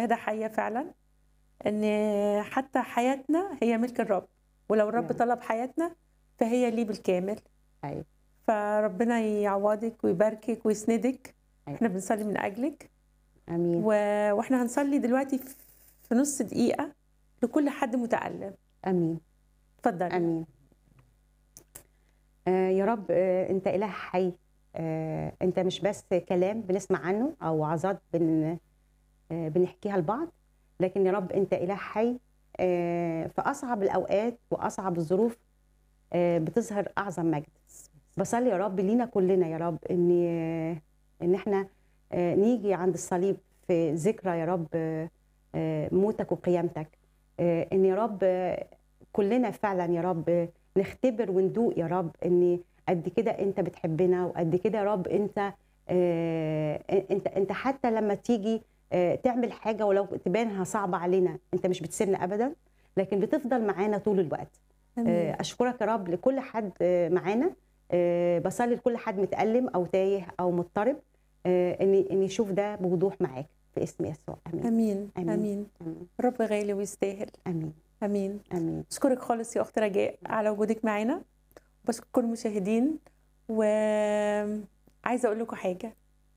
شهاده حيه فعلا ان حتى حياتنا هي ملك الرب ولو الرب نعم. طلب حياتنا فهي ليه بالكامل ايوه فربنا يعوضك ويباركك ويسندك أيوة. احنا بنصلي من اجلك امين و... واحنا هنصلي دلوقتي في- في نص دقيقه لكل حد متالم امين اتفضلي امين آه يا رب آه انت اله حي آه انت مش بس كلام بنسمع عنه او وعظات بن آه بنحكيها لبعض لكن يا رب انت اله حي آه في اصعب الاوقات واصعب الظروف آه بتظهر اعظم مجد بصلي يا رب لينا كلنا يا رب ان آه ان احنا آه نيجي عند الصليب في ذكرى يا رب آه آه موتك وقيامتك آه ان يا رب آه كلنا فعلا يا رب نختبر وندوق يا رب ان قد كده انت بتحبنا وقد كده يا رب انت آه، انت انت حتى لما تيجي آه، تعمل حاجه ولو تبانها صعبه علينا انت مش بتسيبنا ابدا لكن بتفضل معانا طول الوقت آمين. آه، اشكرك يا رب لكل حد آه، معانا آه، بصلي لكل حد متالم او تايه او مضطرب آه، ان ان يشوف ده بوضوح معاك في اسم يسوع امين امين آمين. امين امين رب غالي ويستاهل امين امين امين اشكرك خالص يا اخت رجاء على وجودك معانا بشكر كل المشاهدين وعايزه اقول لكم حاجه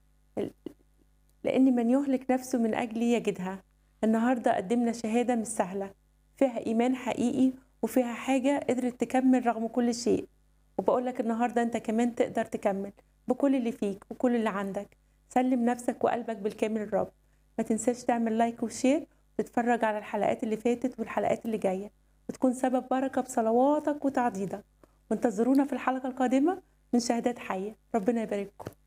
لان من يهلك نفسه من اجلي يجدها النهارده قدمنا شهاده مش سهله فيها ايمان حقيقي وفيها حاجه قدرت تكمل رغم كل شيء وبقول لك النهارده انت كمان تقدر تكمل بكل اللي فيك وكل اللي عندك سلم نفسك وقلبك بالكامل للرب ما تنساش تعمل لايك وشير وتتفرج على الحلقات اللي فاتت والحلقات اللي جايه وتكون سبب بركه بصلواتك وتعضيدك وانتظرونا في الحلقه القادمه من شهادات حيه ربنا يبارككم